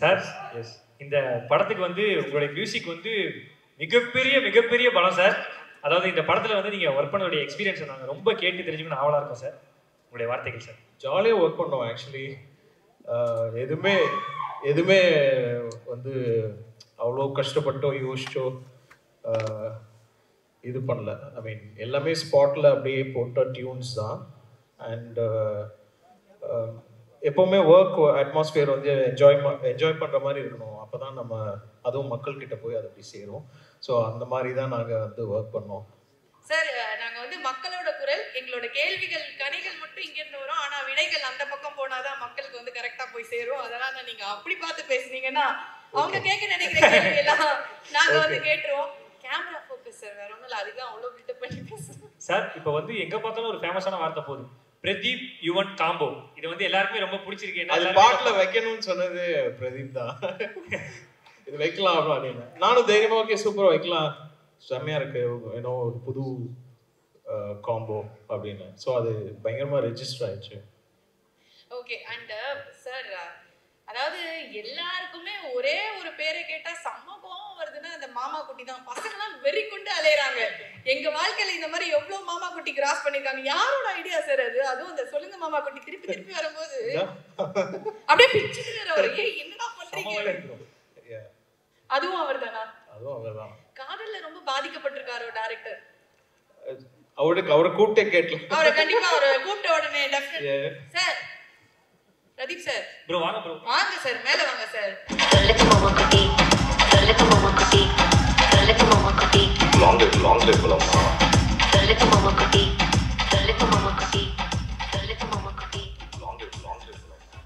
Sir yes இந்த படத்துக்கு வந்து உங்களுடைய மியூசிக் வந்து மிகப்பெரிய மிகப்பெரிய பலம் சார் அதாவது இந்த படத்துல வந்து நீங்க ஒர்க் பண்ணக்கூடிய எக்ஸ்பீரியன்ஸ் நாங்க ரொம்ப கேட்டு தெரிஞ்சுக்கணும் ஆவலா இருக்கோம் சார் உங்களுடைய வார்த்தைகள் சார் ஜாலியாக ஒர்க் பண்ணோம் ஆக்சுவலி எதுவுமே எதுவுமே வந்து அவ்வளோ கஷ்டப்பட்டோ யோசிச்சோ ஆஹ், இது பண்ணல ஐ மீன் எல்லாமே ஸ்பாட்டில் அப்படியே போட்ட டியூன்ஸ் தான் அண்ட் எப்போவுமே ஒர்க் அட்மாஸ்பியர் வந்து என்ஜாய் என்ஜாய் பண்ணுற மாதிரி இருக்கணும் அப்போ தான் நம்ம அதுவும் மக்கள்கிட்ட போய் அது அப்படி சேரும் ஸோ அந்த மாதிரி தான் நாங்கள் வந்து ஒர்க் பண்ணோம் சார் நாங்க வந்து மக்களோட குரல் எங்களோட கேள்விகள் கனிகள் மட்டும் இங்க இருந்து வரும் ஆனா விடைகள் அந்த பக்கம் போனாதான் மக்களுக்கு வந்து கரெக்டா போய் சேரும் அதனால நீங்க அப்படி பார்த்து பேசுனீங்கன்னா அவங்க கேட்க நினைக்கிற கேள்வி எல்லாம் நாங்க வந்து கேட்டுருவோம் கேமரா ஃபோக்கஸ் சார் வேற ஒண்ணும் இல்ல அதுதான் அவ்வளவு பில்டப் பண்ணி பேசுறோம் சார் இப்போ வந்து எங்க பார்த்தாலும் ஒரு ஃபேமஸான வார்த்தை போகுது பிரதீப் யுவன் காம்போ இது வந்து எல்லாருக்குமே ரொம்ப பிடிச்சிருக்கு ஏன்னா அது எல்லாருமே பாட்டுல வைக்கணும்னு சொன்னது பிரதீப் தான் இது வைக்கலாம் அப்படின்னு நானும் தைரியமா ஓகே சூப்பரா வைக்கலாம் செம்மையா இருக்கு ஏன்னோ ஒரு புது காம்போ அப்படின்னு ஸோ அது பயங்கரமா ரெஜிஸ்டர் ஆயிடுச்சு ஓகே அண்ட் சார் அதாவது எல்லாருக்குமே ஒரே ஒரு பேரை கேட்டா செம்ம கோவம் வருதுன்னா அந்த மாமா குட்டி தான் பசங்கலாம் வெறி கொண்டு அலையறாங்க எங்க வாழ்க்கையில இந்த மாதிரி எவ்வளவு மாமா குட்டி கிராஸ் பண்ணிருக்காங்க யாரோட ஐடியா சார் அது அதுவும் அந்த சொல்லுங்க மாமா குட்டி திருப்பி திருப்பி வரும்போது அப்படியே பிச்சுட்டு அவர் ஏய் என்னடா பண்றீங்க Yeah, அதுவும் அவர் தானா அதுவும் அவர்தான் காதல்ல ரொம்ப பாதிக்கப்பட்டிருக்காரு டைரக்டர் அவருக்கு அவரை கூப்பிட்டே கேட்கலாம் அவரை கண்டிப்பா அவரை கூப்பிட்ட உடனே definite Yeah. Sir Pradeep sir bro வாங்க ப்ரோ வாங்க சார் மேல வாங்க சார் சொல்லுங்க மாமா குட்டி சொல்லுங்க மாமா குட்டி சொல்லுங்க மாமா குட்டி லாங் லிவ் லாங் லிவ் போலாமா சொல்லுங்க மாமா குட்டி சொல்லுங்க மாமா குட்டி சொல்லுங்க மாமா குட்டி லாங் லிவ் லாங் லிவ் போலாமா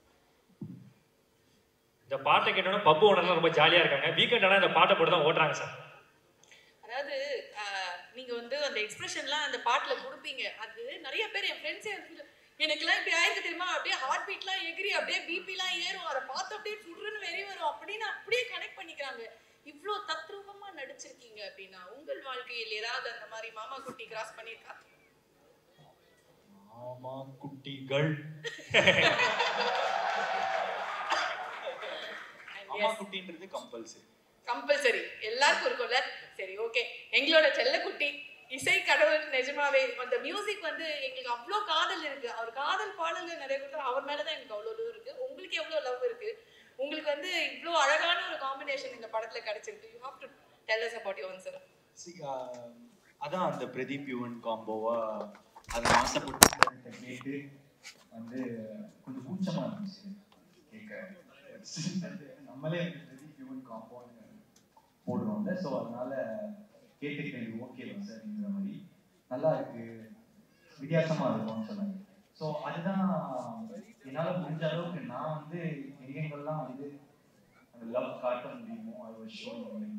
இந்த பாட்டை கேட்டோன்னா பப்பு ஓனர்லாம் ரொம்ப ஜாலியா இருக்காங்க வீக்கெண்ட் ஆனா இந்த பாட்டை போட்டு தான் ஓட்டுறாங்க சார் அதாவது ஆஹ், நீங்க வந்து அந்த எக்ஸ்பிரஷன்லாம் அந்த பாட்டுல கொடுப்பீங்க அது நிறைய பேர் என் ஃப்ரெண்ட்ஸே எனக்குலாம் இப்படி ஆயிருக்கு தெரியுமா அப்படியே ஹார்ட் பீட்லாம் எகிரி அப்படியே பிபிலாம் ஏறும் அதை பார்த்து அப்படியே சுடுன்னு வெறி வரும் அப்படின்னு அப்படியே கனெக்ட் பண்ணிக்கிறாங்க இவ்ளோ தத்ரூபமா நடிச்சிருக்கீங்க அப்படின்னா உங்கள் வாழ்க்கையில் ஏதாவது அந்த மாதிரி மாமா குட்டி கிராஸ் பண்ணியிருக்கா ஆமா குட்டிகள் ஆமா குட்டின்றது கம்பல்சரி கம்பல்சரி எல்லாருக்கும் இருக்கும்ல சரி ஓகே எங்களோட செல்லக்குட்டி இசை கடவுள் நிஜமாவே அந்த மியூசிக் வந்து எங்களுக்கு அவ்வளோ காதல் இருக்கு அவர் காதல் பாடல்கள் நிறைய கொடுத்தா அவர் மேலதான் எனக்கு அவ்வளோ லவ் இருக்கு உங்களுக்கு எவ்வளோ லவ் இருக்கு உங்களுக்கு வந்து இவ்வளோ அழகான ஒரு காம்பினேஷன் இந்த படத்துல கிடைச்சிருக்கு you have to tell us about your sir See, ah, அதான் அந்த பிரதீப் யுவன் காம்போவா அதை ஆசைப்பட்டு கேட்டு வந்து கொஞ்சம் கூச்சமா இருந்துச்சு கேட்க நம்மளே வந்து பிரதீப் யுவன் காம்போன்னு போடுறோம்ல ஸோ அதனால கேட்டுக்கிட்டேன் ஓகேவா சார்ங்கிற மாதிரி நல்லா இருக்கு வித்தியாசமா இருக்கும்னு சொன்னாங்க ஸோ அதுதான் என்னால் முடிஞ்ச அளவுக்கு நான் வந்து எங்கெங்கெல்லாம் வந்து அந்த லவ் காட்ட முடியுமோ I was showing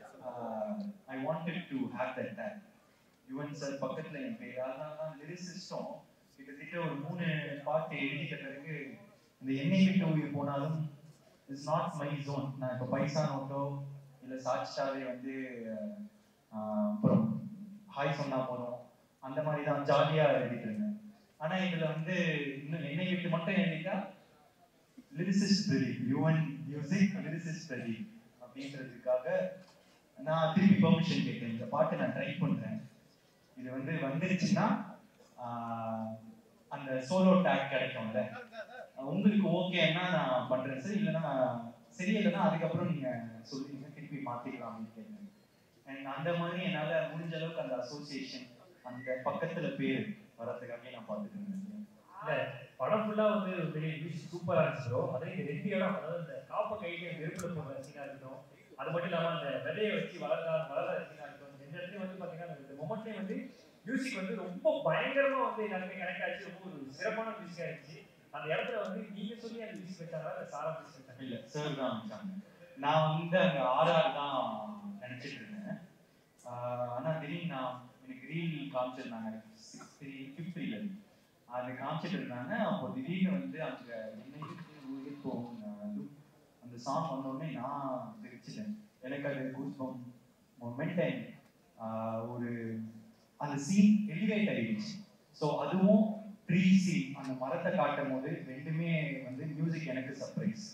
I wanted to have that time Yuvan sir பக்கத்துல என் பேர் அதனால தான் லிரிசிஸ்டும் கிட்டத்தட்ட ஒரு மூணு பாட்டு எழுதிட்ட பிறகு இந்த எண்ணெய் விட்டு உயிர் போனாலும் இட்ஸ் நாட் மை ஜோன் நான் இப்போ பைசா நோட்டோ இல்லை சாட்சியாவே வந்து ஆஹ், அப்புறம் ஹாய் சொன்னா போதும் அந்த மாதிரி தான் ஜாலியா எழுதிட்டு இருந்தேன் ஆனா இதுல வந்து இன்னும் என்னை விட்டு மட்டும் எழுதிட்டா lyricist Pradeep Yuvan music lyricist Pradeep அப்படின்றதுக்காக நான் திருப்பி பெர்மிஷன் கேட்டேன் இந்த பாட்டை நான் ட்ரை பண்றேன் இது வந்து வந்துருச்சுன்னா ஆஹ், அந்த சோலோ டேக் கிடைக்கும்ல அஹ் உங்களுக்கு ஓகேன்னா நான் பண்றேன் சார் இல்லைன்னா சரி இல்லைன்னா அதுக்கப்புறம் நீங்க சொல்லுவீங்க திருப்பி மாத்திக்கலாம் அப்படின்னு கேட்டேன் அண்ட் அந்த மாதிரி என்னால முடிஞ்ச அளவுக்கு அந்த அசோசியேஷன் அந்த பக்கத்துல பேர் வரதுக்காக நான் பார்த்துட்டு இருந்தேன் இல்ல படம் ஃபுல்லா வந்து வெளியே மியூசிக் சூப்பரா இருந்துச்சு bro. அதே இந்த ரெண்டு இடம் அதாவது இந்த காப்ப கையில நெருப்புல போகிற சீனா இருக்கட்டும் அது மட்டும் இல்லாம அந்த விதையை வச்சு வளர்ந்தா வளர்ற சீனா இருக்கட்டும் இந்த இடத்துலயும் வந்து பாத்தீங்கன்னா இந்த மொமெண்ட்லயும் வந்து மியூசிக் வந்து ரொம்ப பயங்கரமா வந்து எல்லாருமே கனெக்ட் ஆச்சு ரொம்ப ஒரு சிறப்பான மியூசிக் ஆயிடுச்சு அந்த இடத்துல வந்து நீங்க சொல்லி அந்த மியூசிக் வச்சாங்களா இல்ல சாரா மியூசிக் வச்சாங்க இல்ல சார் தான் அமைச்சாங்க நான் வந்து அங்க ஆர்ஆர் தான் நினைச்சிட்டு இருந்தேன் ஆஹ் ஆனா திடீர்னு நான் எனக்கு ரீல் காமிச்சிருந்தாங்க சிக்ஸ் த்ரீ ஃபிஃப்த்ல அது காமிச்சிட்டு இருந்தாங்க அப்போ திடீர்னு வந்து அங்க என்ன இருக்கு உயிர் போகும் அந்த சாங் வந்த உடனே நான் தெரிச்சிட்டேன் எனக்கு அது கூஸ்பம் மொமெண்ட் ஒரு அந்த சீன் எலிவேட் ஆயிடுச்சு ஸோ அதுவும் ட்ரீ சீன் அந்த மரத்தை காட்டும் போது ரெண்டுமே வந்து மியூசிக் எனக்கு சர்ப்ரைஸ்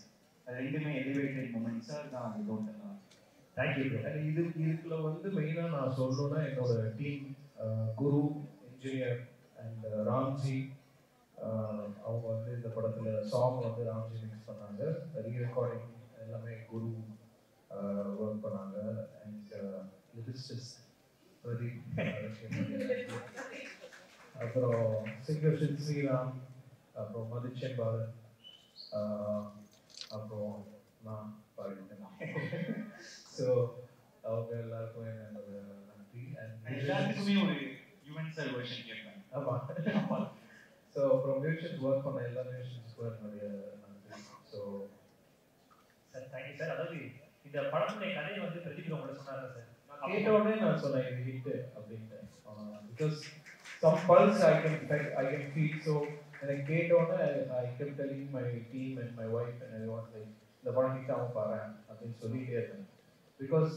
அது ரெண்டுமே எலிவேட்டட் மூமெண்ட்ஸாக தான் அது டோட்டலாக தேங்க்யூ And இது இதுக்குள்ள வந்து மெயினாக நான் சொல்லணும்னா என்னோட team Guru engineer and Ramji ah, அவங்க வந்து இந்த படத்துல சாங் வந்து ராம்ஜி மிக்ஸ் பண்ணாங்க ரீ ரெக்கார்டிங் எல்லாமே குரு ஒர்க் பண்ணாங்க அண்ட் லிரிஸ்டிஸ்ட் பிரதீப் அப்புறம் சிங்கர் ஷித் ஸ்ரீராம் அப்புறம் மதிச்சன் பாலன் ஆஹ் அப்புறம் நான் பாடிட்டேன் ஸோ அவங்க எல்லாருக்கும் என்னோட நன்றி எல்லாருக்குமே அண்ட் ஒரு யுவன் சார் வெர்ஷன் கேட்பேன் ஆமாம் ஸோ அப்புறம் மியூசியன்ஸ் ஒர்க் பண்ண எல்லா மியூசியன்ஸ்க்கும் என்னுடைய நன்றி ஸோ சார் தேங்க்யூ சார் அதாவது இந்த படத்துடைய கதையை வந்து பிரதீப் உங்கள்ட்ட சொன்னாங்க சார் கேட்ட உடனே நான் சொன்னேன் இது ஹிட் அப்படின்ட்டு because some pulse I can I can feel so எனக்கு கேட்ட உடனே I kept telling my team and my wife and I want like இந்த படம் ஹிட் ஆகும் பாரு அப்படின்னு சொல்லிட்டே இருந்தேன் பிகாஸ்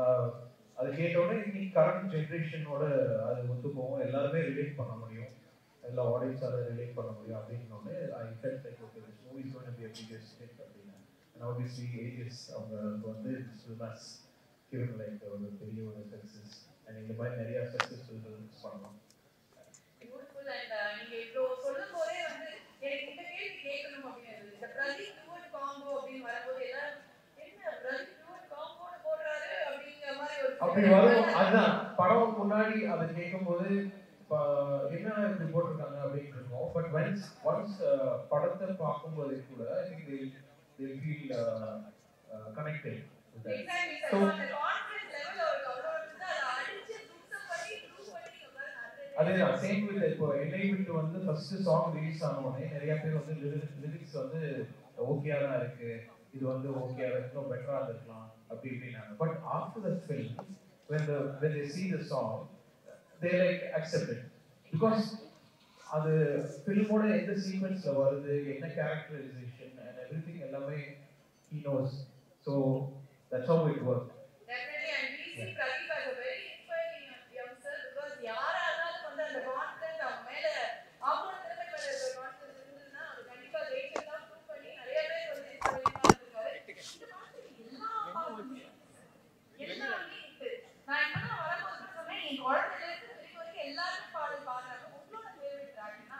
அது கேட்ட உடனே இன்னைக்கு கரண்ட் ஜென்ரேஷனோட அது ஒத்து போகும் எல்லாருமே ரிலேட் பண்ண முடியும் எல்லா ஆடியன்ஸால ரிலேட் பண்ண முடியும் அப்படின்னு I felt like okay this movie is going to be a biggest hit அப்படின்னு அண்ட் ஆப்வியஸ்லி ஏஜஸ் அவங்களுக்கு வந்து this will must given like ஒரு பெரிய ஒரு சக்ஸஸ் அண்ட் இந்த மாதிரி நிறைய சக்ஸஸ்ஃபுல் ஃபிலிம்ஸ் பண்ணலாம் பியூட்டிஃபுல் அண்ட் நீங்க இவ்வளோ சொல்லும் போதே வந்து எனக்கு இந்த கேள்வி கேட்கணும் அப்படின்னு இருந்தது. இந்த பிரதீப் டூவட் காம்போ அப்படின்னு வரும்போது எல்லாரும் என்ன பிரதீப் டூவட் காம்போன்னு போடுறாரு அப்படிங்கிற மாதிரி ஒரு அப்படி வரும் அதுதான் படம் முன்னாடி அதை கேட்கும்போது இப்ப என்ன இப்படி போட்டிருக்காங்க அப்படின்னு இருக்கும் பட் ஒன்ஸ் ஒன்ஸ் படத்தை பார்க்கும்போது கூட I think they they feel uh, uh, connected with that. Exactly, sir. So- So, அந்த confidence level அவருக்கு அவ்வளோ இருக்குது. அதை அடிச்சு சுத்தம் பண்ணி prove பண்ணி இங்க பாருங்க, அது- அதேதான் சேம் வித் இப்போ என்னை விட்டு வந்து ஃபர்ஸ்ட் சாங் ரிலீஸ் ஆன உடனே நிறைய பேர் வந்து லிரிக்ஸ் வந்து ஓகேயா தான் இருக்கு இது வந்து ஓகேயா இன்னும் பெட்டரா இருக்கலாம் அப்படி இப்படின்னாங்க but after the film when the when they see the song they like accept it because அது ஃபில்மோட எந்த சீக்வென்ஸ்ல வருது என்ன கேரக்டரைசேஷன் அண்ட் எவ்ரிதிங் எல்லாமே he knows so that's how it works Definitely, and we see Pradeep as a very inspiring youngster because யாரா இருந்தாலும் வந்து அந்த confidence அவங்க மேல அவங்களோட திறமை மேல இருக்கிற confidence இருந்ததுன்னா அது கண்டிப்பா ஜெயிச்சிடலாம் prove பண்ணி நிறைய பேர் வந்து inspiring ஆ இருந்திருக்காரு. இந்த மாதிரி எல்லா பாட்டுமே, எல்லாமே hit. நான் இப்பதான் வரும்போது கூட சொன்னேன், என் குழந்தையில இருந்து பெரியவங்க வரைக்கும் எல்லாருமே பாடல் பாடுறாங்க. உங்களோட favorite track என்ன?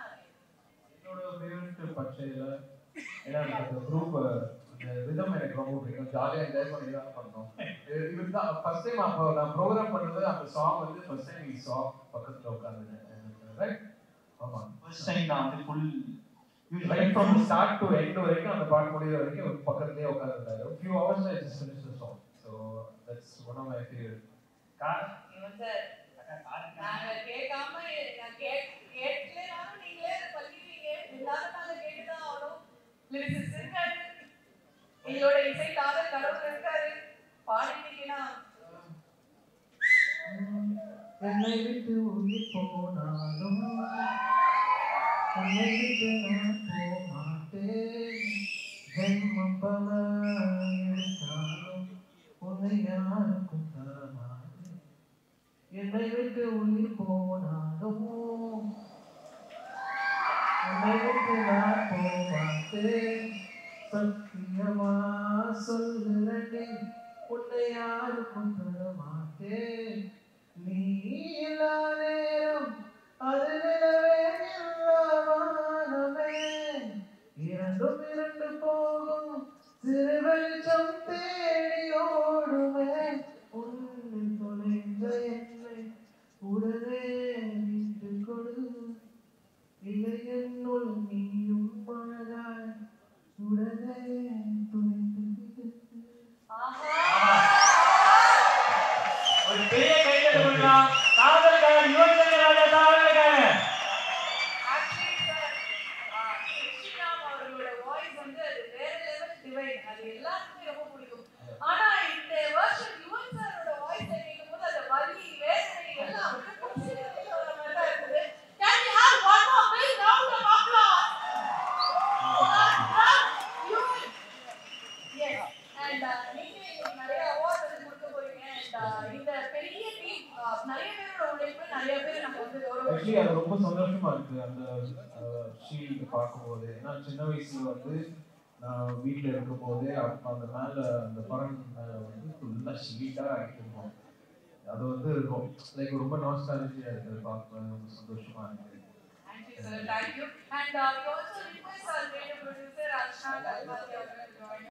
என்னோட ஃபேவரட் பச்சையில் ஏன்னா அந்த குரூப் அந்த ரிதம் எனக்கு ரொம்ப பிடிக்கும் ஜாலியாக என்ஜாய் பண்ணி தான் பண்ணோம் இது தான் ஃபர்ஸ்ட் டைம் அப்போ நான் ப்ரோக்ராம் பண்ணுறது அந்த சாங் வந்து ஃபர்ஸ்ட் டைம் வி சா பக்கத்தில் உட்காந்து ரைட் ஆமாம் ஃபர்ஸ்ட் டைம் நான் வந்து full right from start to end வரைக்கும் அந்த பாட்டு முடிகிற வரைக்கும் பக்கத்துலேயே உட்காந்துருந்தாரு few hours I just finish the song so that's one of my favourite இவன் சார், நாங்க கேட்காம நான் கேட் கேட்கலனாலும் நீங்களே அதை பண்ணிடுவீங்க. இருந்தாலும் நாங்க கேட்டுதான் ஆகணும். Lyricist இருக்காரு. எங்களோட இசை காதல் கடவுள் இருக்காரு. பாடிட்டீங்கன்னா என்னை விட்டு உயிர் போனாலும் உன்னை விட்டு நான் போக மாட்டேன் ஜென்மம் பல எடுத்தாலும் உன்னை யாருக்கும் தர மாட்டேன் என்னை விட்டு உயிர் போனாலும் உன்னை விட்டு நான் போக மாட்டேன் சத்தியமா சொல்லுறேன் உன்னை யாருக்கும் தர மாட்டேன் நீ இல்லா நேரம் அது நிலவே இல்லாமலே இரண்டும் இரண்டு போகும் சிறு வெளிச்சம் தேடி ஓடுமே உன்னில் தொலைந்த என்னை உடனே மீட்டு கொடு இல்லை என்னுள் நீயும் அழகாய் உடனே துணிந்து விடு. ஒரு பெரிய கைதல் கொடுக்கலாம் காதல்காரன் யுவன் சங்கர் ராஜா சார் அவர்களுக்கு actually sir, ஆஹ், ஸ்ரீராம் அவர்களோட voice வந்து அது வேற level divine. அது எல்லாருக்குமே ரொம்ப பிடிக்கும். ஆனா இந்த version யுவன் சாரோட voice அ கேட்கும்போது அந்த வலி, வேதனை எல்லாம் அப்படியே புடிச்சு வெளியில வர மாதிரி தான் இருக்குது. Can we have one more big round of applause? Yuvan. Yes. And, uh, நீங்க இன்னைக்கு நிறைய award வந்து கொடுக்க போறீங்க. And, uh, இந்த பெரிய team, uh, நிறைய பேரோட உழைப்பு, நிறைய பேர் நம்ம வந்து கௌரவம் ஆக்சுவலி அது ரொம்ப சந்தோஷமா இருக்கு அந்த ஷீல்டு பார்க்கும்போது ஏன்னா சின்ன வயசுல வந்து நான் வீட்டில் இருக்கும் போதே அப்ப அந்த மேலே அந்த படம் மேலே வந்து ஃபுல்லாக ஸ்வீட்டாக ஆகிட்டு அது வந்து இருக்கும் லைக் ரொம்ப நாஸ்டாலஜியாக இருக்குது பார்க்க ரொம்ப சந்தோஷமாக இருக்குது Thank you, sir. Thank you. And uh, we also request our creative producer, Arshad Alpati, to join